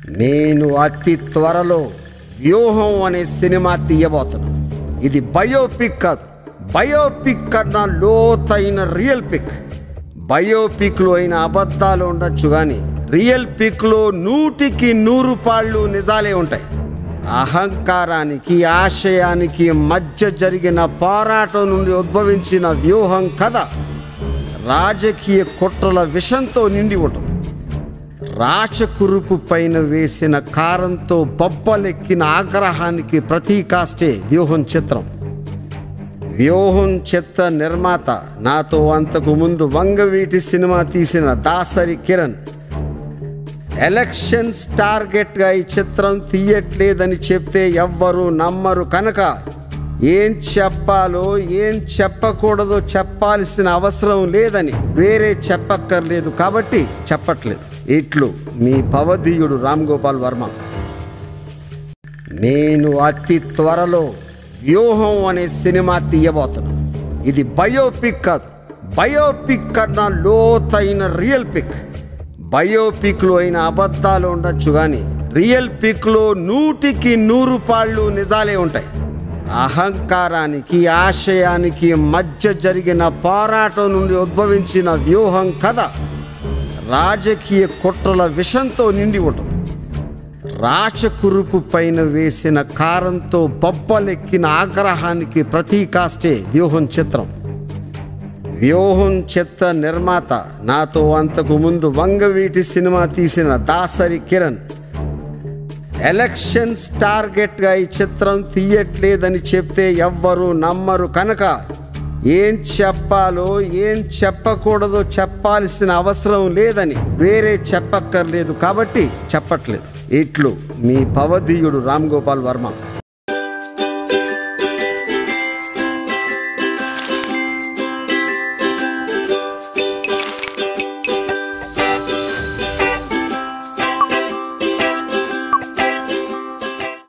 నేను అతి త్వరలో వ్యూహం అనే సినిమా తీయబోతున్నాను ఇది బయోపిక్ కాదు బయోపిక్ కన్నా లోతైన రియల్ పిక్ బయోపిక్లో అయిన అబద్ధాలు ఉండొచ్చు కానీ రియల్ పిక్లో నూటికి నూరు పాళ్ళు నిజాలే ఉంటాయి అహంకారానికి ఆశయానికి మధ్య జరిగిన పోరాటం నుండి ఉద్భవించిన వ్యూహం కథ రాజకీయ కుట్రల విషంతో నిండి ఉంటుంది రాచకురుపు పైన వేసిన కారంతో బొబ్బలెక్కిన ఆగ్రహానికి ప్రతీకాష్టే వ్యూహం చిత్రం వ్యూహం చిత్ర నిర్మాత నాతో అంతకు ముందు వంగవీటి సినిమా తీసిన దాసరి కిరణ్ ఎలక్షన్స్ టార్గెట్గా ఈ చిత్రం తీయట్లేదని చెప్తే ఎవ్వరూ నమ్మరు కనుక ఏం చెప్పాలో ఏం చెప్పకూడదో చెప్పాల్సిన అవసరం లేదని వేరే చెప్పక్కర్లేదు కాబట్టి చెప్పట్లేదు ఇట్లు మీ భవధీయుడు రామ్ గోపాల్ వర్మ నేను అతి త్వరలో వ్యూహం అనే సినిమా తీయబోతున్నాను ఇది బయోపిక్ కాదు బయోపిక్ కన్నా లోతైన రియల్ పిక్ బయోపిక్లో అయిన అబద్ధాలు ఉండొచ్చు కానీ రియల్ పిక్లో నూటికి నూరు పాళ్ళు నిజాలే ఉంటాయి అహంకారానికి ఆశయానికి మధ్య జరిగిన పోరాటం నుండి ఉద్భవించిన వ్యూహం కథ రాజకీయ కుట్రల విషంతో నిండి ఉంటుంది రాచకురుపు పైన వేసిన కారంతో బొబ్బలెక్కిన ఆగ్రహానికి ప్రతీకాష్టే వ్యూహం చిత్రం వ్యూహం చిత్ర నిర్మాత నాతో అంతకు ముందు వంగవీటి సినిమా తీసిన దాసరి కిరణ్ ఎలక్షన్స్ టార్గెట్గా ఈ చిత్రం తీయట్లేదని చెప్తే ఎవ్వరూ నమ్మరు కనుక ఏం చెప్పాలో ఏం చెప్పకూడదో చెప్పాల్సిన అవసరం లేదని వేరే చెప్పక్కర్లేదు కాబట్టి చెప్పట్లేదు ఇట్లు మీ భవధీయుడు రామ్ గోపాల్ వర్మ